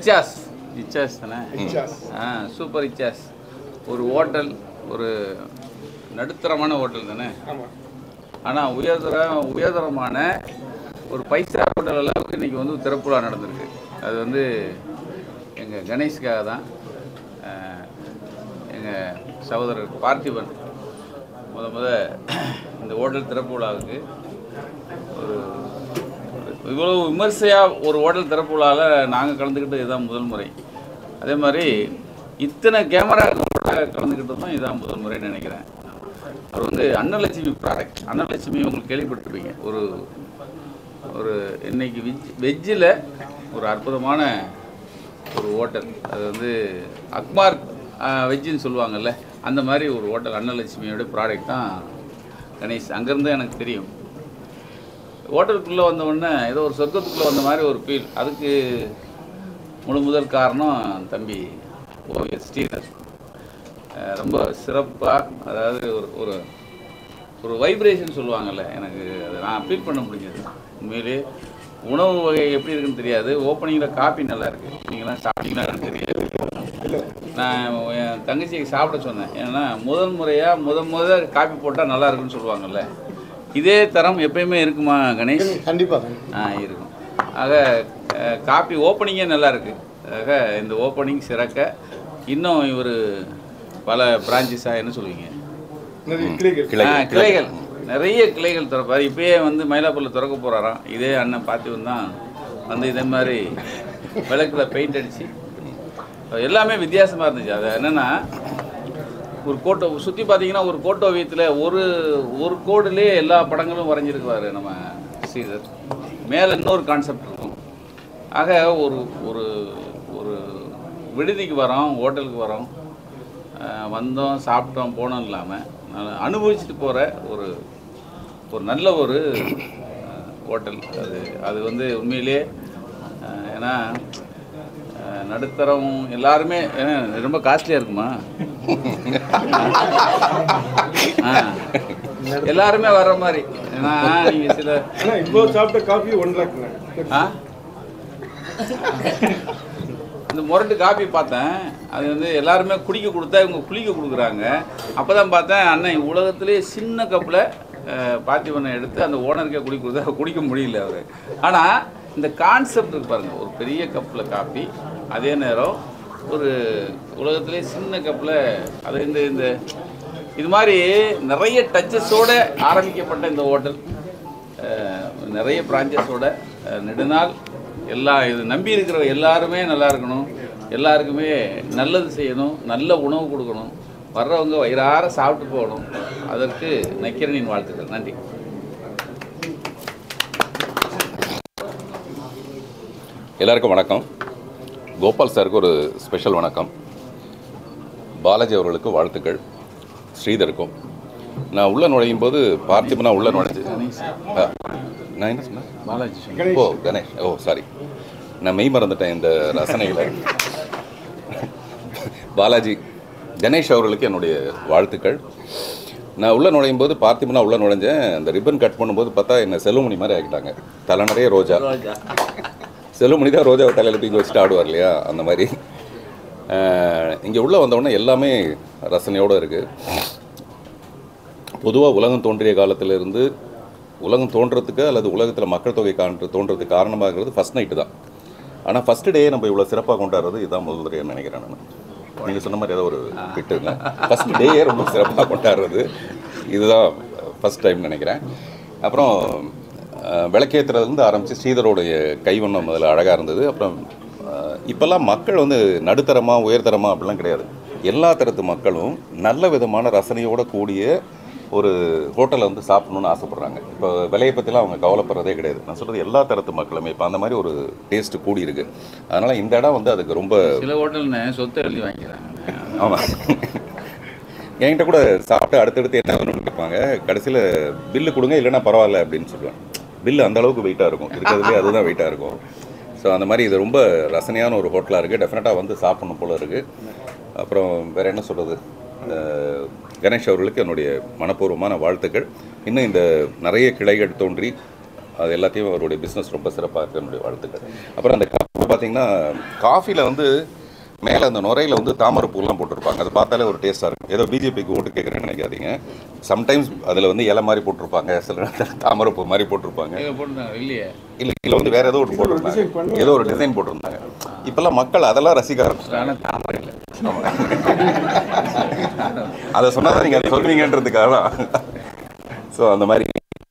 இச்சாஸ் இச்சாஸ் தானே இச்சாஸ். ஆ சூப்பர் இச்சாஸ் ஒரு ஹோட்டல் ஒரு நடுத்தரமான ஹோட்டல் தானே ஆமா ஆனால் உயர்தர உயர்தரமான ஒரு பைசா ஹோட்டல் அளவுக்கு இன்றைக்கி வந்து திறப்புலா நடந்திருக்கு அது வந்து எங்கள் கணேஷ்காக தான் எங்கள் சகோதரர் பார்த்திபன் முத முத இந்த ஹோட்டல் திறப்பு விழாவுக்கு ஒரு ஒரு இவ்வளவு விமர்சையாக ஒரு ஹோட்டல் திறப்பு விழாவில் நாங்கள் கலந்துக்கிட்டது இதுதான் முதல் முறை அதே மாதிரி இத்தனை கேமரா கலந்துக்கிட்டதும் இதுதான் முதல் முறைன்னு நினைக்கிறேன் அவர் வந்து அன்னலட்சுமி ப்ராடக்ட் அன்னலட்சுமி உங்களுக்கு கேள்விப்பட்டிருப்பீங்க ஒரு ஒரு இன்னைக்கு வெஜ் வெஜ்ஜில் ஒரு அற்புதமான ஒரு ஹோட்டல் அது வந்து அக்மார் வெஜ்ஜுன்னு சொல்லுவாங்கல்ல அந்த மாதிரி ஒரு ஹோட்டல் அன்னலட்சுமியோட ப்ராடக்ட் தான் கணேஷ் அங்கேருந்து எனக்கு தெரியும் ஹோட்டலுக்குள்ளே வந்த உடனே ஏதோ ஒரு சொர்க்கத்துக்குள்ளே வந்த மாதிரி ஒரு ஃபீல் அதுக்கு முழு முதல் காரணம் தம்பி ஓவியர் ஸ்ரீதர் அஹ் ரொம்ப சிறப்பாக அதாவது ஒரு ஒரு ஒரு வைப்ரேஷன் சொல்லுவாங்கல்ல எனக்கு அதை நான் ஃபீல் பண்ண முடிஞ்சது உண்மையிலே உணவு வகை எப்படி இருக்குன்னு தெரியாது ஓப்பனிங்கில் காப்பி நல்லா இருக்குது நீங்களாம் சாப்பிட்டீங்களா எனக்கு தெரியாது நான் என் தங்கச்சிக்கு சாப்பிட சொன்னேன் ஏன்னா முதல் முறையாக முத முத காப்பி போட்டால் நல்லா இருக்குன்னு சொல்லுவாங்கல்ல இதே தரம் எப்பயுமே இருக்குமா கணேஷ் கண்டிப்பா ஆ இருக்கும் ஆக அஹ், காப்பி ஓப்பனிங்கே நல்லா இருக்கு ஆக இந்த ஓப்பனிங் சிறக்க இன்னும் இவர் பல பிரான்ச்சஸாக என்ன சொல்லுவீங்க நிறைய கிளைகள் ஆ, கிளைகள் நிறைய கிளைகள் திறப்பார் இப்பயே வந்து மயிலாப்பூரில் திறக்க போகிறாராம் இதே அண்ணன் பார்த்திவன் தான் வந்து இதே மாதிரி விளக்கில் பெயிண்ட் அடித்து எல்லாமே வித்தியாசமாக இருந்துச்சு அது என்னென்னா ஒரு கோட்டோ சுற்றி பார்த்தீங்கன்னா ஒரு கோட்டோவியத்தில் ஒரு ஒரு கோடுலேயே எல்லா படங்களும் வரைஞ்சிருக்குவாரு நம்ம ஸ்ரீதர் மேலே இன்னொரு கான்செப்ட் இருக்கும் ஆக ஒரு ஒரு ஒரு விடுதிக்கு வரோம் ஹோட்டலுக்கு வரோம் அஹ் வந்தோம் சாப்பிட்டோம் போனோம் இல்லாமல் அனுபவிச்சுட்டு போகிற ஒரு ஒரு நல்ல ஒரு அஹ், ஹோட்டல் அது அது வந்து உண்மையிலே அஹ், ஏன்னா அஹ், நடுத்தரம் எல்லாருமே ஏன்னா ரொம்ப காஸ்ட்லியாக இருக்குமா ஆ. எல்லாருமே வர்ற மாதிரி ஏன்னா நீங்கள் சில ஆனா இப்போ சாப்பிட்ட காஃபி ஒன் லேக்ங்க ஆ இந்த முரட்டு காப்பி பார்த்தேன் அது வந்து எல்லாருமே குடிக்க கொடுத்தா இவங்க குளிக்க கொடுக்குறாங்க அப்போ தான் பார்த்தேன் அண்ணன் உலகத்திலே சின்ன கப்பில் பார்த்திபனை எடுத்து அந்த ஓனருக்கே குடிக்க கொடுத்தா குடிக்க முடியல அவர் ஆனால் இந்த கான்செப்ட் இருக்கு பாருங்க ஒரு பெரிய கப்பில் காப்பி அதே நேரம் ஒரு உலகத்திலே சின்ன கப்பில் அது இந்த இந்த இது மாதிரி நிறைய டச்சஸோட ஆரம்பிக்கப்பட்ட இந்த ஹோட்டல் அஹ், நிறைய பிரான்ச்சஸோட நெடுநாள் எல்லா இது நம்பி இருக்கிற எல்லாருமே நல்லா இருக்கணும் எல்லாருக்குமே நல்லது செய்யணும் நல்ல உணவு கொடுக்கணும் வர்றவங்க வயிறார சாப்பிட்டு போகணும் அதற்கு நக்கிரனின் வாழ்த்துக்கள் நன்றி எல்லாருக்கும் வணக்கம் கோபால் சாருக்கு ஒரு ஸ்பெஷல் வணக்கம் பாலாஜி அவர்களுக்கு வாழ்த்துக்கள் ஸ்ரீதருக்கும் நான் உள்ள நுழையும் போது பார்த்திபனா உள்ள நுழைஞ்சு ஆ, நான் என்ன சொன்னேன் பாலாஜி ஓ கணேஷ் ஓ சாரி நான் மெய் மறந்துட்டேன் இந்த ரசனையில் பாலாஜி கணேஷ் அவர்களுக்கு என்னுடைய வாழ்த்துக்கள் நான் உள்ளே நுழையும் போது பார்த்திபனா உள்ளே நுழைஞ்சேன் அந்த ரிப்பன் கட் பண்ணும்போது பார்த்தா என்ன செல்வமணி மாதிரி ஆக்கிட்டாங்க தலை நிறைய ரோஜா ரோஜா செல்வமணி தான் ரோஜாவை தலையில் தூக்கி வச்சுட்டு ஆடுவார் இல்லையா அந்த மாதிரி இங்கே உள்ளே வந்தவுடனே எல்லாமே ரசனையோடு இருக்குது பொதுவாக உலகம் தோன்றிய காலத்திலிருந்து உலகம் தோன்றதுக்கு அல்லது உலகத்தில் மக்கள் தொகை காண்ற தோன்றதுக்கு காரணமாகிறது ஃபஸ்ட் நைட்டு தான் ஆனால் ஃபஸ்ட்டு டே நம்ம இவ்வளோ சிறப்பாக கொண்டாடுறது இதுதான் முதல் தடவை நினைக்கிறேன் நான் நீங்கள் சொன்ன மாதிரி ஏதோ ஒரு பிட்டுங்க ஃபஸ்ட் டேயே ரொம்ப சிறப்பாக கொண்டாடுறது இதுதான் ஃபஸ்ட் டைம் நினைக்கிறேன் அப்புறம் அஹ், விளக்கேத்துறதுலேருந்து ஆரம்பித்து ஸ்ரீதரோடைய கைவண்ணம் முதல்ல அழகாக இருந்தது அப்புறம் அஹ், இப்போல்லாம் மக்கள் வந்து நடுத்தரமா உயர்தரமா அப்படிலாம் கிடையாது எல்லா தரத்து மக்களும் நல்ல விதமான ரசனையோட கூடிய ஒரு ஹோட்டலில் வந்து சாப்பிடணும்னு ஆசைப்பட்றாங்க இப்போ விலையை பற்றிலாம் அவங்க கவலைப்படுறதே கிடையாது நான் சொல்கிறது எல்லா தரத்து மக்களுமே இப்போ அந்த மாதிரி ஒரு டேஸ்ட் கூடி இருக்கு அதனால் இந்த இடம் வந்து அதுக்கு ரொம்ப சில ஹோட்டல்னு சொத்தை எழுதி வாங்கிக்கிறாங்க ஆமாம் என்கிட்ட கூட சாப்பிட்டு அடுத்தடுத்து என்ன வேணும்னு கேட்பாங்க கடைசியில் பில்லு கொடுங்க இல்லைன்னா பரவாயில்ல அப்படின்னு சொல்லுவேன் பில்லு அந்த அளவுக்கு வெயிட்டாக இருக்கும் இருக்கிறதுலே அதுதான் வெயிட்டாக இருக்கும் ஸோ அந்த மாதிரி இது ரொம்ப ரசனையான ஒரு ஹோட்டலாக இருக்குது டெஃபினட்டாக வந்து சாப்பிடணும் போல இருக்குது அப்புறம் வேறு என்ன சொல்கிறது கணேஷ் அவர்களுக்கு என்னுடைய மனப்பூர்வமான வாழ்த்துக்கள் இன்னும் இந்த நிறைய கிளைகள் தோன்றி அது எல்லாத்தையும் அவருடைய பிஸ்னஸ் ரொம்ப சிறப்பாக இருக்கு என்னுடைய வாழ்த்துக்கள் அப்புறம் அந்த கப்பு பார்த்தீங்கன்னா காஃபியில் வந்து மேலே அந்த நுரையில் வந்து தாமரை பூலாம் போட்டிருப்பாங்க அது பார்த்தாலே ஒரு டேஸ்ட்டாக இருக்கும் ஏதோ பிஜேபிக்கு ஓட்டு கேட்குறேன்னு நினைக்காதீங்க சம்டைம்ஸ் அதில் வந்து இலை மாதிரி போட்டிருப்பாங்க சில நேரத்துல தாமரை பூ மாதிரி போட்டிருப்பாங்க எங்க போட்டுருந்தாங்க இல்லையே இல்லை இல்லை வந்து வேற ஏதோ ஒரு போட்டிருந்தாங்க ஏதோ ஒரு டிசைன் போட்டிருந்தாங்க இப்போல்லாம் மக்கள் அதெல்லாம் ரசிக்க ஆரம்பிச்சிட்டாங்க ஆனால் தாமரை இல்லை அதை சொன்னால் தான் நீங்கள் அதை சொல்வீங்கன்றதுக்காக தான் ஸோ அந்த மாதிரி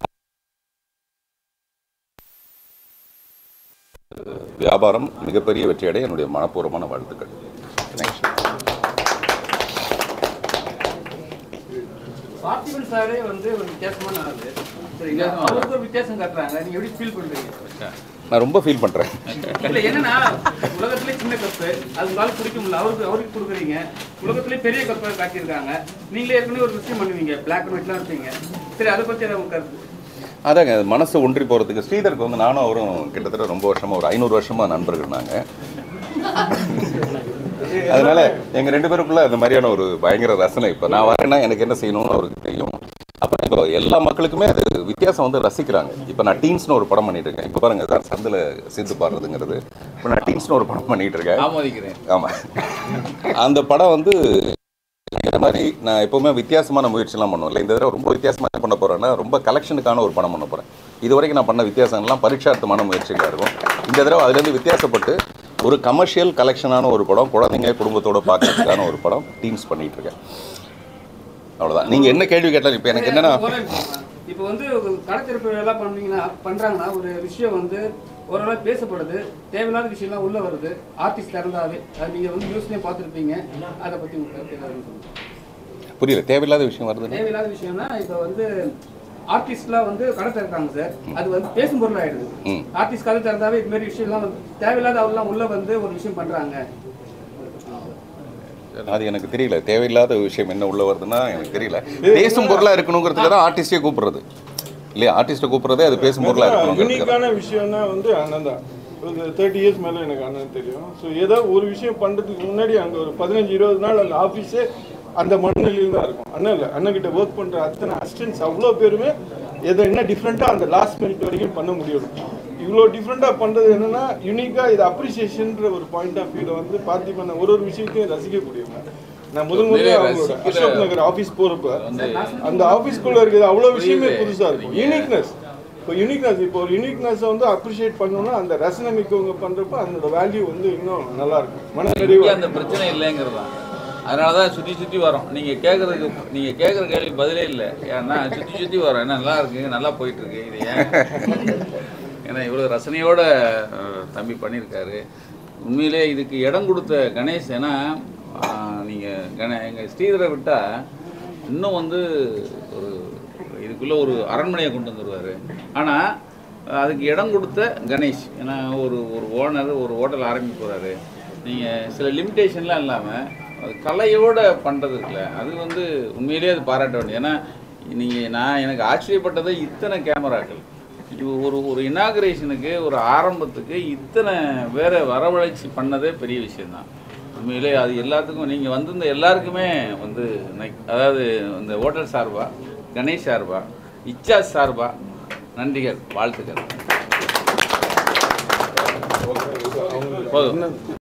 வியாபாரம் மிகப்பெரிய வெற்றியடைய என்னுடைய மனப்பூர்வமான வாழ்த்துக்கள் தேங்க்ஸ் பார்த்திபன் சாரே வந்து ஒரு வித்தியாசமான ஆளு சரிங்களா வித்தியாசமா ஆளு. அவருக்கு ஒரு வித்தியாசம் காட்டுறாங்க நீங்க எப்படி ஃபீல் பண்றீங்க நான் ரொம்ப ஃபீல் பண்ணுறேன் இல்ல என்னன்னா உலகத்திலே சின்ன கப்பு அது உங்களால பிடிக்க முடியல அவருக்கு அவருக்கு கொடுக்குறீங்க உலகத்திலே பெரிய கப்பை காட்டியிருக்காங்க நீங்களே ஏற்கனவே ஒரு விஷயம் பண்ணுவீங்க பிளாக் அண்ட் ஒயிட்லாம் இருப்பீங்க சரி அதை பத்தி ஏதாவது உங்க கருத்து அதாங்க மனசு ஒன்றி போகிறதுக்கு ஸ்ரீதருக்கு வந்து நானும் அவரும் கிட்டத்தட்ட ரொம்ப வருஷமாக ஒரு ஐநூறு வருஷமாக நண்பர்கள் நாங்கள் அதனால எங்கள் ரெண்டு பேருக்குள்ள அந்த மாதிரியான ஒரு பயங்கர ரசனை இப்போ நான் வரேன்னா எனக்கு என்ன செய்யணும்னு அவருக்கு தெரியும் அப்போ இப்போ எல்லா மக்களுக்குமே அது வித்தியாசம் வந்து ரசிக்கிறாங்க இப்போ நான் டீன்ஸ்னு ஒரு படம் பண்ணிட்டு இருக்கேன் இப்போ பாருங்க சார் சந்தில் சிந்து பாடுறதுங்கிறது இப்போ நான் டீன்ஸ்னு ஒரு படம் பண்ணிட்டு இருக்கேன் ஆமோதிக்கிறேன் ஆமாம் அந்த படம் வந்து இந்த மாதிரி நான் எப்போவுமே வித்தியாசமான முயற்சிலாம் பண்ணுவேன் இந்த தடவை ரொம்ப வித்தியாசமாக பண்ண போகிறேன்னா ரொம்ப கலெக்ஷனுக்கான ஒரு படம் பண்ண போகிறேன் இது வரைக்கும் நான் பண்ண வித்தியாசங்கள்லாம் பரீட்சார்த்தமான முயற்சிகளாக இருக்கும் இந்த தடவை அதுலேருந்து வித்தியாசப்பட்டு ஒரு கமர்ஷியல் கலெக்ஷனான ஒரு படம் குழந்தைங்க குடும்பத்தோட பார்க்கறதுக்கான ஒரு படம் டீம்ஸ் பண்ணிட்டு இருக்கேன் அவ்வளோதான் நீங்கள் என்ன கேள்வி கேட்டாலும் இப்போ எனக்கு என்னன்னா ஒரே நிமிஷம். இப்போ வந்து கடத்திருப்பு எல்லாம் பண்ணீங்கன்னா பண்றாங்கன்னா ஒரு விஷயம் வந்து ஓரளவு பேசப்படுது தேவையில்லாத விஷயம்லாம் உள்ள வருது ஆர்டிஸ்ட் இறந்தாவே அது நீங்க வந்து நியூஸ்லயும் பார்த்துருப்பீங்க அதை பத்தி உங்க கருத்து ஏதாவது சொல்லுங்க புரியல தேவையில்லாத விஷயம் வருதுன்னு தேவையில்லாத விஷயம்னா இப்போ வந்து ஆர்டிஸ்ட்லாம் வந்து கடை திறக்காங்க சார் அது வந்து பேசும் பொருள் ஆயிடுது ம். ஆர்டிஸ்ட் கதை திறந்தாவே இது மாதிரி விஷயம்லாம் வந்து தேவையில்லாத அவங்கலாம் உள்ள வந்து ஒரு விஷயம் பண்றாங்க அது எனக்கு தெரியல தேவையில்லாத விஷயம் என்ன உள்ள வருதுன்னா எனக்கு தெரியல பேசும் பொருளாக இருக்கணுங்கிறதுக்கு தான் ஆர்டிஸ்டே கூப்பிடுறது இல்லையா ஆர்டிஸ்ட்டை கூப்பிடுறதே அது பேசும் பொருளாக இருக்கணுங்கிறதுக்கு யூனிக்கான விஷயம்னா வந்து அண்ணன் தான் ஒரு தேர்ட்டி இயர்ஸ் மேலே எனக்கு அண்ணன் தெரியும் ஸோ ஏதோ ஒரு விஷயம் பண்ணுறதுக்கு முன்னாடி அங்கே ஒரு பதினஞ்சு இருபது நாள் அந்த ஆஃபீஸே அந்த மண்ணிலையும் தான் இருக்கும் அண்ணன் இல்லை அண்ணன் கிட்ட ஒர்க் பண்ணுற அத்தனை அசிஸ்டன்ஸ் அவ்வளோ பேருமே எதை என்ன டிஃப்ரெண்ட்டாக அந்த லாஸ்ட் மினிட் வரைக்கும் பண்ண முடியும் இவ்வளோ டிஃப்ரெண்ட்டாக பண்ணுறது என்னன்னா யூனிக்காக இது அப்ரிசியேஷன்ற ஒரு பாயிண்ட் ஆஃப் வியூவில் வந்து பார்த்திபன் ஒரு ஒரு விஷயத்தையும் ரசிக்கக்கூடியவங்க நான் முதல் முதல்ல அவங்களோட ரசிக்கிற- அசோக் நகர் ஆஃபீஸ் போகிறப்ப வந்து அந்த ஆஃபீஸ்க்குள்ள இருக்கிறது அவ்வளோ விஷயமே புரியுது. புதுசா இருக்கும் யூனிக்னஸ் இப்போ யூனிக்னஸ் இப்போ ஒரு யூனிக்னஸை வந்து அப்ரிஷியேட் பண்ணணும்னா அந்த ரசனை மிக்கவங்க பண்றப்ப அதனோட வேல்யூ வந்து இன்னும் நல்லா இருக்கும் மன இங்கே நிறைவா அந்த பிரச்சனை இல்லைங்கிறது தான் அதனால தான் சுற்றி சுற்றி வரோம் நீங்கள் கேட்குறதுக்கு நீங்கள் கேட்குற கேள்வி பதிலே இல்லை ஏன்னா சுற்றி சுற்றி வரோம் என்ன நல்லா இருக்கு நல்லா போயிட்டு இருக்கு இது ஏன் ஏன்னா இவ்வளோ ரசனையோட அஹ், தம்பி பண்ணியிருக்காரு உண்மையிலே இதுக்கு இடம் கொடுத்த கணேஷ் ஏன்னா நீங்கள் கணே எங்கள் ஸ்ரீதரை விட்டால் இன்னும் வந்து ஒரு இதுக்குள்ளே ஒரு அரண்மனையை கொண்டு வந்துருவார் ஆனால் அதுக்கு இடம் கொடுத்த கணேஷ் ஏன்னா ஒரு ஒரு ஓனர் ஒரு ஹோட்டல் ஆரம்பிக்க போகிறாரு நீங்கள் சில லிமிட்டேஷன்லாம் இல்லாமல் அது கலையோட பண்ணுறது இருக்குல்ல அது வந்து உண்மையிலேயே அது பாராட்ட வேண்டியது ஏன்னா நீங்கள் நான் எனக்கு ஆச்சரியப்பட்டது இத்தனை கேமராக்கள் இது ஒரு ஒரு இனாகரேஷனுக்கு ஒரு ஆரம்பத்துக்கு இத்தனை வேற வரவழைச்சி பண்ணதே பெரிய விஷயம்தான் உண்மையிலே அது எல்லாத்துக்கும் நீங்கள் வந்திருந்த எல்லாருக்குமே வந்து நை- அதாவது இந்த ஹோட்டல் சார்பா கணேஷ் சார்பா இச்சா சார்பா நன்றிகள் வாழ்த்துக்கள் போதும்